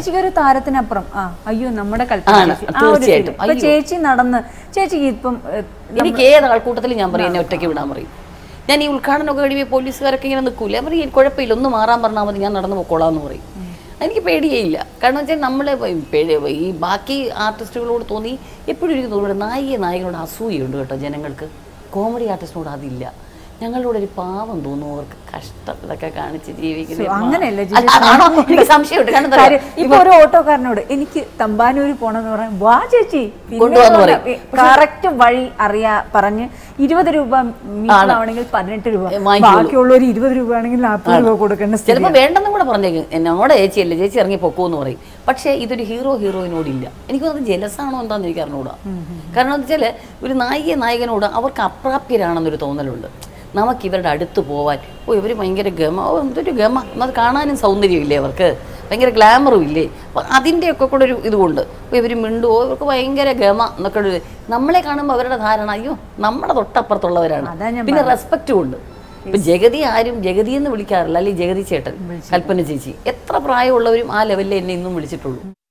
ചേച്ചിക്ക് ഒരു താരത്തിനപ്പുറം ആ അയ്യോ നമ്മുടെ കൽപ്പന ആണ്, ചേച്ചി. ആ ഒരു തീർച്ചയായിട്ടും. feel. ഇപ്പൊ ചേച്ചി നടന്ന് ചേച്ചിക്ക് ഇപ്പം ഏഹ്, എനിക്ക് ഏത് ആൾക്കൂട്ടത്തിൽ ഞാൻ പറയും എന്നെ ഒറ്റയ്ക്ക് വിടാൻ പറയും ഞാൻ ഈ ഉദ്ഘാടനമൊക്കെ കഴിയുമ്പോൾ പോലീസുകാരൊക്കെ ഇങ്ങനെ നിൽക്കൂല അവർ കുഴപ്പമില്ല ഒന്ന് മാറാൻ പറഞ്ഞാൽ മതി ഞാൻ നടന്നു പൊക്കോളാം എന്ന് പറയും എനിക്ക് പേടിയേ ഇല്ല കാരണം വെച്ചാൽ നമ്മൾ ഈ ബാക്കി ആർട്ടിസ്റ്റുകളോട് തോന്നി എപ്പോഴും എനിക്ക് തോന്നുന്നു നായിക നായകനോട് അസൂയുണ്ട് കേട്ടോ ജനങ്ങൾക്ക് കോമഡി ആർട്ടിസ്റ്റിനോട് അതില്ല ഞങ്ങളോട് ഒരു പാവം തോന്നും അവർക്ക് കഷ്ടം ഇതൊക്കെ കാണിച്ച് ജീവിക്കുന്നത് അങ്ങനെയല്ല അല്ല, അതാണോ? എനിക്ക് സംശയമുണ്ട് കാരണം എന്താ കാര്യം, അറിയോ? ഇപ്പൊ ഒരു ഓട്ടോക്കാരനോട് എനിക്ക് തമ്പാനൂര് പോണെന്ന് പറയാൻ വാ ചേച്ചി കൊണ്ടുപോകാന്ന് പറയും. കറക്റ്റ് വഴി അറിയാ പറഞ്ഞ് ഇരുപത് രൂപ മീറ്റർ ആണെങ്കിൽ പതിനെട്ട് രൂപ ഏ, വാങ്ങിക്കോളൂ. ബാക്കിയുള്ള ഒരു ഇരുപത് രൂപ ആണെങ്കിൽ നാൽപ്പത് രൂപ കൊടുക്കേണ്ട സ്ഥിതി ചിലപ്പോൾ വേണ്ടെന്നും കൂടെ പറഞ്ഞേക്കും എന്നോട് ചേച്ചിയല്ലേ ചേച്ചി ഇറങ്ങി പൊക്കോന്ന് പറയും പക്ഷേ ഇതൊരു ഹീറോ ഹീറോയിനോടില്ല എനിക്ക് തോന്നുന്നത് ജലസാണോ എന്താണെന്ന് എനിക്ക് അറിഞ്ഞൂടാ കാരണം എന്താ വെച്ചാൽ ഒരു നായിക നായകനോട് അവർക്ക് അപ്രാപ്യരാണെന്നൊരു തോന്നലുണ്ട് നമുക്ക് ഇവരുടെ അടുത്ത് പോവാൻ ഓ ഇവർ ഭയങ്കര ഗമ ഓ എന്തൊരു ഗമ എന്നത് കാണാനും സൗന്ദര്യമില്ലേ അവർക്ക് ഭയങ്കര ഗ്ലാമറും ഇല്ലേ അപ്പോൾ അതിൻ്റെയൊക്കെ കൂടെ ഒരു ഇതുകൊണ്ട് ഓ ഇവർ മിണ്ടുവോ ഇവർക്ക് ഭയങ്കര ഗമ എന്നൊക്കെ ഒരു നമ്മളെ കാണുമ്പോൾ അവരുടെ ധാരണ അയ്യോ നമ്മുടെ തൊട്ടപ്പുറത്തുള്ളവരാണ് അതാ ഞാൻ പിന്നെ റെസ്പെക്റ്റും ഉണ്ട് ഇപ്പൊ ജഗതി ആരും ജഗതി എന്ന് വിളിക്കാറില്ല അല്ലെങ്കിൽ ജഗതി ചേട്ടൻ കൽപ്പന ചേച്ചി എത്ര പ്രായമുള്ളവരും ആ ലെവലിൽ എന്നെ ഇന്നും വിളിച്ചിട്ടുള്ളൂ